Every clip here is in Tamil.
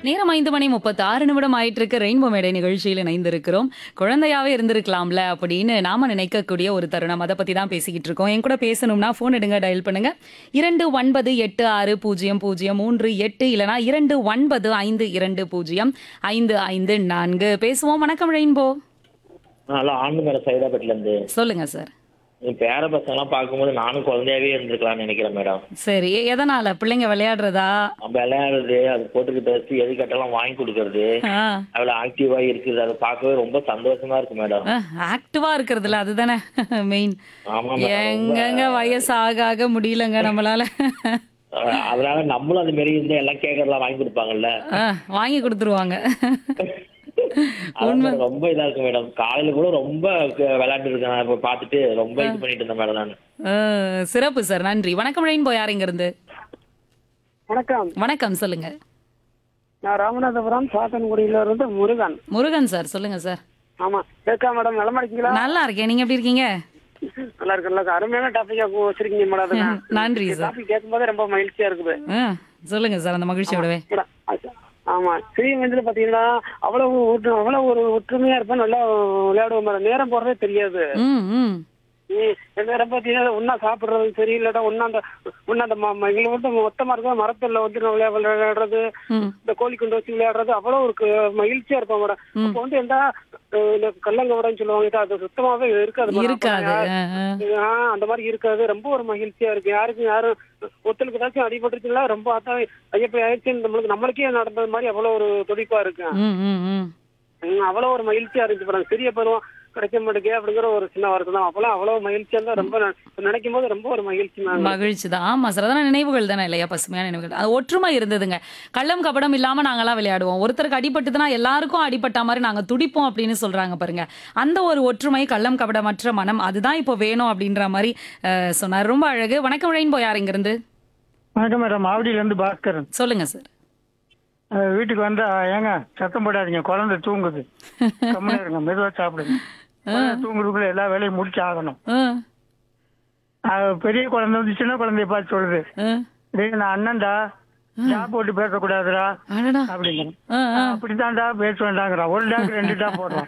நேரம் ஐந்து மணி முப்பத்தி ஆறு நிமிடம் ஆயிட்டு இருக்கு ரெயின்போ மேடை நிகழ்ச்சியில் இணைந்திருக்கிறோம் குழந்தையாவே இருந்திருக்கலாம்ல அப்படின்னு நாம நினைக்கக்கூடிய ஒரு தருணம் அதை பத்தி தான் பேசிக்கிட்டு இருக்கோம் என் கூட பேசணும்னா ஃபோன் எடுங்க டயல் பண்ணுங்க இரண்டு ஒன்பது எட்டு ஆறு பூஜ்ஜியம் பூஜ்ஜியம் மூன்று எட்டு இல்லனா இரண்டு ஒன்பது ஐந்து இரண்டு பூஜ்ஜியம் ஐந்து ஐந்து நான்கு பேசுவோம் வணக்கம் ரெயின்போ ஹலோ ஆண்டு மேடம் சைதாப்பேட்டில இருந்து சொல்லுங்க சார் என் பேர பசங்கெல்லாம் பார்க்கும்போது நானும் குழந்தையாவே இருந்திருக்கலாம்னு நினைக்கிறேன் மேடம் சரி எதனால பிள்ளைங்க விளையாடுறதா நம்ம விளையாடுறது அது போட்டுக்கிட்டு வச்சு எது கேட்டாலும் வாங்கி கொடுக்கறது ஆ அவ்வளோ ஆக்டிவா இருக்குது அதை பார்க்கவே ரொம்ப சந்தோஷமா இருக்கு மேடம் ஆக்டிவா இருக்கிறதுல அதுதானே மெயின் ஆமா மேடம் எங்கங்க வயசு ஆக ஆக முடியலங்க நம்மளால அஹ் அதனால நம்மளும் அது மாரி இருந்து எல்லாம் கேட்கறதெல்லாம் வாங்கி கொடுப்பாங்கல்ல ஆ, வாங்கி கொடுத்துருவாங்க அதான் மேடம் ரொம்ப இதா இருக்கு மேடம் காலையில கூட ரொம்ப விளையாண்டு இருக்கேன் நான் இப்ப பார்த்துட்டு ரொம்ப இது பண்ணிட்டு இருந்தேன் மேடம் நான் ஆ, சிறப்பு சார் நன்றி வணக்கம் ரெயின்போ யார் இங்க இருந்து வணக்கம் வணக்கம் சொல்லுங்க நான் ராமநாதபுரம் சாத்தன்குடியில இருந்து முருகன் முருகன் சார் சொல்லுங்க சார் ஆமா ரேகா மேடம் நலமா இருக்கீங்களா நல்லா இருக்கேன் நீங்க எப்படி இருக்கீங்க நல்லா இருக்கு நல்லா இருக்கு அருமையான டாபிக்கா வச்சிருக்கீங்க மேடம் நன்றி சார் டாபிக் கேட்கும்போது ரொம்ப மகிழ்ச்சியா இருக்குது ஆ, சொல்லுங்க சார் அந்த மகிழ்ச்சியோடவே மேடம், அச்சா. ஆமா சிறிய வயதுல பாத்தீங்கன்னா அவ்வளவு ஒற்று- அவ்வளவு ஒரு ஒற்றுமையா இருப்பேன் நல்லா விளையாடுவோம் மேடம் நேரம் போறதே தெரியாது ம் ம் ம், நேரம் பாத்தீங்கன்னா ஒன்னா சாப்பிடுறது சரி இல்லாட்டா ஒன்னா அந்த ஒன்னா அந்த ம- ம- எங்களை வந்து மொத்தமா இருக்க மரத்துல வந்து நான் விளையா- விளையாடுறது ம் இந்த கோழி கொண்டு வச்சு விளையாடுறது அவ்வளவு ஒரு கு- மகிழ்ச்சியா இருப்போம் மேடம் அப்போ வந்து எந்த அஹ், இந்த கல்லங்கவடன்னு சொல்லுவாங்க இது அது சுத்தமாவே இருக்காது மேடம். இருக்காது அப்ப ஆ, ஆ. ஆ, அந்த மாதிரி இருக்காது ரொம்ப ஒரு மகிழ்ச்சியா இருக்கு யாருக்கும் யாரும் ஒருத்தருக்கு ஏதாச்சும் அடிபட்டுச்சுன்னா ரொம்ப அதான் ஐயப்ப ஆயிடுச்சு நம்மளுக்கு நம்மளுக்கே நடந்தது மாதிரி அவ்வளவு ஒரு துடிப்பா இருக்கு ம் ம் ம் ம், அவ்வளவு ஒரு மகிழ்ச்சியா இருந்துச்சு மேடம் சிறிய பருவம் கிடைக்க மாட்டேங்க அப்படிங்கிற ஒரு சின்ன வருத்தம் தான் அப்பெல்லாம் அவ்வளவு மகிழ்ச்சியா இருந்தா ரொம்ப ந- நினைக்கும் போது ரொம்ப ஒரு மகிழ்ச்சி மேம் மகிழ்ச்சி தான் ஆமா சார் அதான நினைவுகள் தானே இல்லையா பசுமையான நினைவுகள் அது ஒற்றுமை இருந்ததுங்க கள்ளம் கபடம் இல்லாம நாங்கெல்லாம் விளையாடுவோம் ஒருத்தருக்கு அடிபட்டுதுன்னா எல்லாருக்கும் அடிபட்ட மாதிரி நாங்க துடிப்போம் அப்படின்னு சொல்றாங்க பாருங்க அந்த ஒரு ஒற்றுமை கள்ளம் கபடமற்ற மனம் அதுதான் இப்போ வேணும் அப்படின்ற மாதிரி அஹ், சொன்னார் ரொம்ப அழகு வணக்கம் ரெயின்போ யார் இங்க இருந்து வணக்கம் மேடம் ஆவடியில இருந்து பாஸ்கரன் சொல்லுங்க சார் அஹ் வீட்டுக்கு வந்தா ஏங்க சத்தம் போடாதீங்க குழந்தை தூங்குது கம்முனு இருங்க மெதுவா சாப்பிடுங்க குழந்தை தூங்குறதுக்குள்ள எல்லா வேலையும் முடிச்சு ஆகணும் அஹ், அஹ் பெரிய குழந்தை வந்து சின்ன குழந்தைய பார்த்து சொல்லுது அஹ், டேய் நான் அண்ணன்டா ஜாப் போட்டு பேசக்கூடாதுடா அடடா அப்படிங்கிற அஹ், அஹ், அப்படித்தான்டா பேச வேண்டாங்கிறான் ஒரு டாக் ரெண்டு டாக் போடுறான்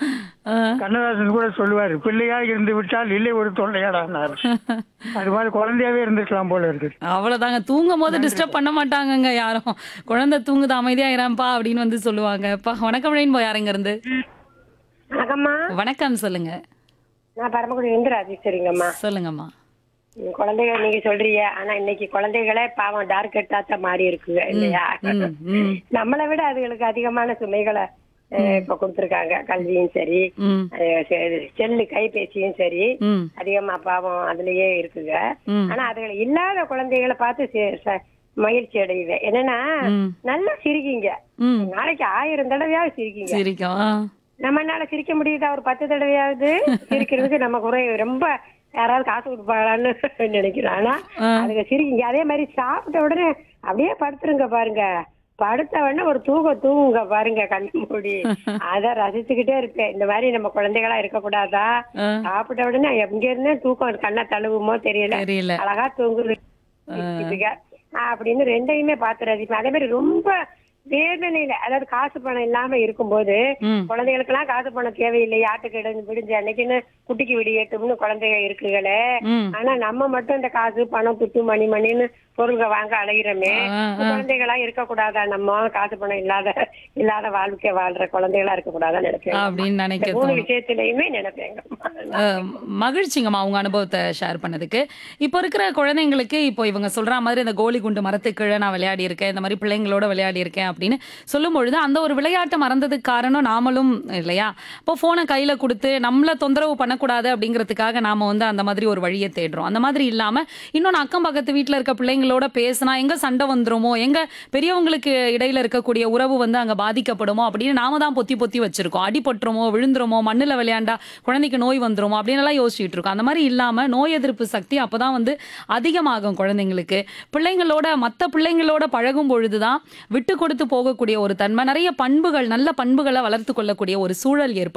அஹ். கண்ணதாசன் கூட சொல்லுவாரு பிள்ளையா இருந்து விட்டால் இல்லை ஒரு தொல்லையாடான்னாரு அது மாதிரி குழந்தையாவே இருந்துக்கலாம் போல இருக்கு அவ்வளவுதாங்க தூங்கும் போது டிஸ்டர்ப் பண்ண மாட்டாங்கங்க யாரும் குழந்தை தூங்குது அமைதியா இராம்பா அப்படின்னு வந்து சொல்லுவாங்க அப்பா வணக்கம் ரெயின்போ யார் இங்க இருந்து வணக்கம்மா வணக்கம் சொல்லுங்க நான் பரமக்குடி இருந்து ராஜேஸ்வரிங்கம்மா சொல்லுங்கம்மா உம் குழந்தைகள் நீங்க சொல்றீங்க ஆனா இன்னைக்கு குழந்தைகளே பாவம் டார்க் கட்டாத்த மாறி இருக்குங்க இல்லையா ம், ம், நம்மளை விட அதுகளுக்கு அதிகமான சுமைகளை அஹ், இப்ப கொடுத்திருக்காங்க கல்வியும் சரி ம், அஹ், செ- செல்லு கைபேசியும் சரி ம், அதிகமா பாவம் அதுலயே இருக்குங்க ம். ஆனா அதுகள் இல்லாத குழந்தைகளை பார்த்து சே- ச- மகிழ்ச்சி அடையுது என்னன்னா ம். நல்லா சிரிக்கீங்க ம். நாளைக்கு ஆயிரம் தடவையாவது சிரிக்கீங்க சிரிக்கும் ஆ. நம்மனால சிரிக்க முடியுதா ஒரு பத்து தடவையாவது சிரிக்கிறதுக்கு நம்ம குறை ரொம்ப யாராவது காசு கொடுப்பாங்களான்னு நினைக்கிறேன் ஆனா அதுக்கு சிரிக்கீங்க அதே மாதிரி சாப்பிட்ட உடனே அப்படியே படுத்துருங்க பாருங்க படுத்த உடனே ஒரு தூக்க தூங்குங்க பாருங்க கண்ணு மூடி அத ரசிச்சுக்கிட்டே இருப்பேன் இந்த மாதிரி நம்ம குழந்தைகளா இருக்கக்கூடாதா ஆ. சாப்பிட்ட உடனே எங்க இருந்தே தூக்கம் கண்ணை தழுவுமோ தெரியல தெரியல அழகா தூங்குது இதுங்க. அப்படின்னு ரெண்டையுமே பார்த்து ரசிப்பேன் அதே மாதிரி ரொம்ப வேதனையில அதாவது காசு பணம் இல்லாம இருக்கும்போது ம். குழந்தைகளுக்கு எல்லாம் காசு பணம் தேவையில்லை ஆட்டுக்கு இடம் விடிஞ்சு அன்னைக்குன்னு குட்டிக்கு விடியட்டும்னு குழந்தைங்க இருக்குகளே ம். ஆனா நம்ம மட்டும் இந்த காசு பணம் துட்டு மணி மணின்னு பொருள்கள் வாங்க அலைகிறோமே ஆ, ஆ. குழந்தைகளா இருக்கக்கூடாதா நம்ம காசு பணம் இல்லாத இல்லாத வாழ்க்கை வாழ்ற குழந்தைகளா இருக்கக்கூடாதான்னு நினைப்பேன் அப்படின்னு நினைக்க இந்த மூணு தோணும் விஷயத்திலயுமே நினைப்பேங்க அஹ், மகிழ்ச்சிங்கம்மா உங்க அனுபவத்தை ஷேர் பண்ணதுக்கு இப்போ இருக்கிற குழந்தைங்களுக்கு இப்போ இவங்க சொல்ற மாதிரி இந்த கோலி குண்டு மரத்துக்கீழே நான் விளையாடி இருக்கேன் இந்த மாதிரி பிள்ளைங்களோட விளையாடி இருக்கேன் அப்படின்னு சொல்லும் பொழுது அந்த ஒரு விளையாட்டை மறந்ததுக்கு காரணம் நாமளும் இல்லையா இப்போ போனை கையில கொடுத்து நம்மள தொந்தரவு பண்ணக்கூடாது அப்படிங்கிறதுக்காக நாம வந்து அந்த மாதிரி ஒரு வழியை தேடுறோம் அந்த மாதிரி இல்லாம இன்னொன்று அக்கம் பக்கத்து வீட்டில் இருக்க பிள்ளைங்களோட பேசினா எங்க சண்டை வந்துருமோ எங்க பெரியவங்களுக்கு இடையில இருக்கக்கூடிய உறவு வந்து அங்க பாதிக்கப்படுமோ அப்படின்னு நாம தான் பொத்தி பொத்தி வச்சிருக்கோம் அடிபட்டுருமோ விழுந்துருமோ மண்ணுல விளையாண்டா குழந்தைக்கு நோய் வந்துருமோ அப்படின்னு எல்லாம் யோசிச்சுட்டு இருக்கோம் அந்த மாதிரி இல்லாம நோய் எதிர்ப்பு சக்தி அப்பதான் வந்து அதிகமாகும் குழந்தைங்களுக்கு பிள்ளைங்களோட மற்ற பிள்ளைங்களோட பழகும் பொழுதுதான் விட்டு கொடுத்து போகக்கூடிய ஒரு தன்மை நிறைய பண்புகள் நல்ல பண்புகளை வளர்த்து கொள்ளக்கூடிய ஒரு சூழல் ஏற்படும்